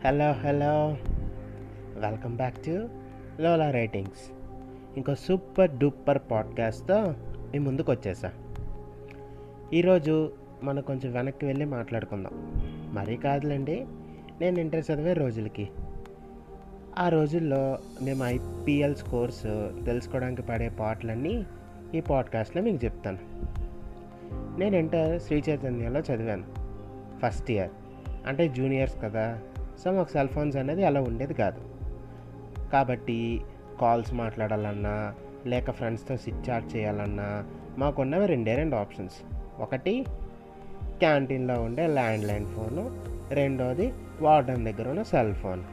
hello hello welcome back to Lola ratings ఇంకో super duper పాడ్కాస్ట్తో మీ ముందుకు వచ్చేసా ఈరోజు మనం కొంచెం వెనక్కి వెళ్ళి మాట్లాడుకుందాం మరీ కాదులేండి నేను ఇంటర్ చదివే రోజులకి ఆ రోజుల్లో మేము ఐపీఎల్ స్కోర్స్ తెలుసుకోవడానికి పడే పాటలన్నీ ఈ పాడ్కాస్ట్లో మీకు చెప్తాను నేను ఇంటర్ శ్రీ చైతన్యలో చదివాను ఫస్ట్ ఇయర్ అంటే జూనియర్స్ కదా సో మాకు సెల్ ఫోన్స్ అనేది అలా ఉండేది కాదు కాబట్టి కాల్స్ మాట్లాడాలన్నా లేక ఫ్రెండ్స్తో సిట్ చాట్ చేయాలన్నా మాకున్నవి రెండే రెండు ఆప్షన్స్ ఒకటి క్యాంటీన్లో ఉండే ల్యాండ్లైన్ ఫోను రెండోది వార్డెన్ దగ్గర ఉన్న సెల్ ఫోన్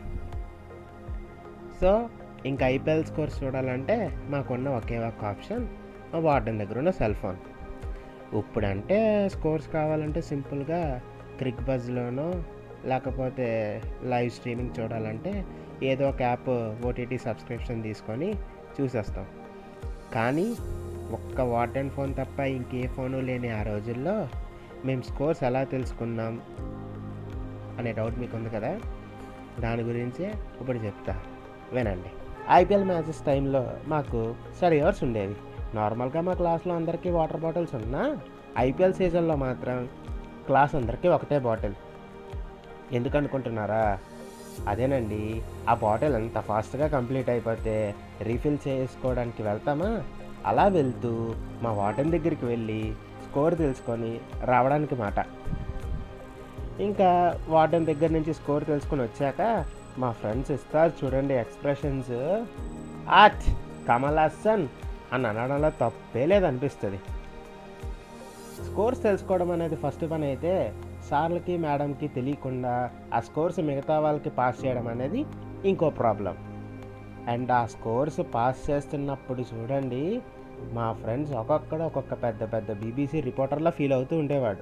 సో ఇంకా ఐపీఎల్ స్కోర్స్ చూడాలంటే మాకున్న ఒకే ఒక ఆప్షన్ మా వార్డెన్ దగ్గర ఉన్న సెల్ ఫోన్ ఇప్పుడంటే స్కోర్స్ కావాలంటే సింపుల్గా క్రిక్ బజ్లోనో లేకపోతే లైవ్ స్ట్రీమింగ్ చూడాలంటే ఏదో ఒక యాప్ ఓటీటీ సబ్స్క్రిప్షన్ తీసుకొని చూసేస్తాం కానీ ఒక్క వార్డెన్ ఫోన్ తప్ప ఇంకే ఫోను లేని ఆ రోజుల్లో మేము స్కోర్స్ ఎలా తెలుసుకున్నాం అనే డౌట్ మీకు ఉంది కదా దాని గురించి ఇప్పుడు చెప్తా వినండి ఐపీఎల్ మ్యాచెస్ టైంలో మాకు స్టడీ అవర్స్ ఉండేవి నార్మల్గా మా క్లాస్లో అందరికీ వాటర్ బాటిల్స్ ఉన్నా ఐపీఎల్ సీజన్లో మాత్రం క్లాస్ అందరికీ ఒకటే బాటిల్ ఎందుకు అనుకుంటున్నారా అదేనండి ఆ బాటిల్ ఎంత ఫాస్ట్గా కంప్లీట్ అయిపోతే రీఫిల్ చేసుకోవడానికి వెళ్తామా అలా వెళ్తూ మా వాటర్ దగ్గరికి వెళ్ళి స్కోర్ తెలుసుకొని రావడానికి మాట ఇంకా వార్డెన్ దగ్గర నుంచి స్కోర్ తెలుసుకొని వచ్చాక మా ఫ్రెండ్స్ ఇస్తారు చూడండి ఎక్స్ప్రెషన్స్ ఆట్ కమల్ హాసన్ అని అనడంలో తప్పే లేదనిపిస్తుంది స్కోర్స్ తెలుసుకోవడం అనేది ఫస్ట్ పని అయితే సార్లకి మేడంకి తెలియకుండా ఆ స్కోర్స్ మిగతా వాళ్ళకి పాస్ చేయడం అనేది ఇంకో ప్రాబ్లం అండ్ ఆ స్కోర్స్ పాస్ చేస్తున్నప్పుడు చూడండి మా ఫ్రెండ్స్ ఒక్కొక్కడ ఒక్కొక్క పెద్ద పెద్ద బీబీసీ రిపోర్టర్లా ఫీల్ అవుతూ ఉండేవాడు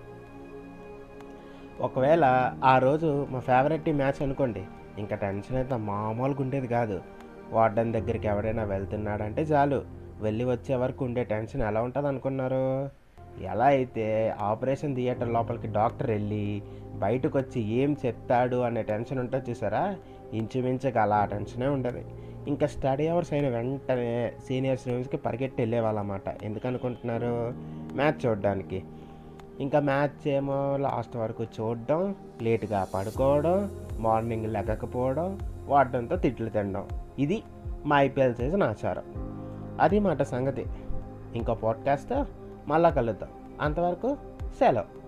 ఒకవేళ ఆ రోజు మా ఫేవరెట్ మ్యాచ్ అనుకోండి ఇంకా టెన్షన్ అయితే మామూలుగా ఉండేది కాదు వార్డెన్ దగ్గరికి ఎవరైనా వెళ్తున్నాడంటే చాలు వెళ్ళి వచ్చే వరకు ఉండే టెన్షన్ ఎలా ఉంటుంది అనుకున్నారు ఎలా అయితే ఆపరేషన్ థియేటర్ లోపలికి డాక్టర్ వెళ్ళి బయటకు వచ్చి ఏం చెప్తాడు అనే టెన్షన్ ఉంటుంది చూసారా ఇంచుమించుగా అలా ఆ టెన్షనే ఉండదు ఇంకా స్టడీ అవర్స్ అయిన వెంటనే సీనియర్స్ రూమ్స్కి పరిగెట్టి వెళ్ళేవాళ్ళమాట ఎందుకు అనుకుంటున్నారు మ్యాచ్ చూడడానికి ఇంకా మ్యాచ్ ఏమో లాస్ట్ వరకు చూడడం లేట్గా పడుకోవడం మార్నింగ్ లెగకపోవడం వాడడంతో తిట్లు తినడం ఇది మా ఐపీఎల్ సీజన్ ఆచారం అది మాట సంగతి ఇంకో పాడ్కాస్ట్ మళ్ళా కలుద్దాం అంతవరకు సెలవు